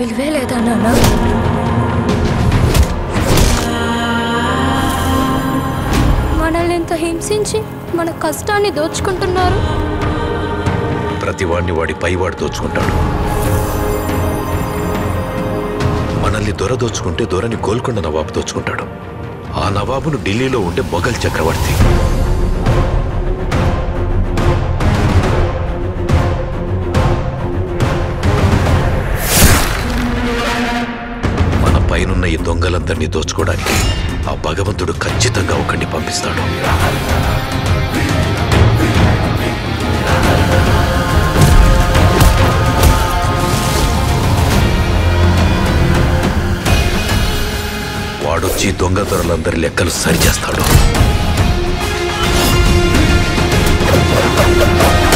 విలువే లేదా నాన్న మనల్ని ఎంత హింసించి మన కష్టాన్ని దోచుకుంటున్నారు ప్రతి వాడిని వాడి పైవాడు దోచుకుంటాడు మనల్ని దొర దోచుకుంటే దొరని గోల్కొండ నవాబు దోచుకుంటాడు ఆ నవాబును ఢిల్లీలో ఉండే మొఘల్ చక్రవర్తి మన పైనున్న ఈ దొంగలందరినీ దోచుకోవడానికి ఆ భగవంతుడు ఖచ్చితంగా ఒకడిని పంపిస్తాడు వాడొచ్చి దొంగ దొరలందరి లెక్కలు సరిచేస్తాడు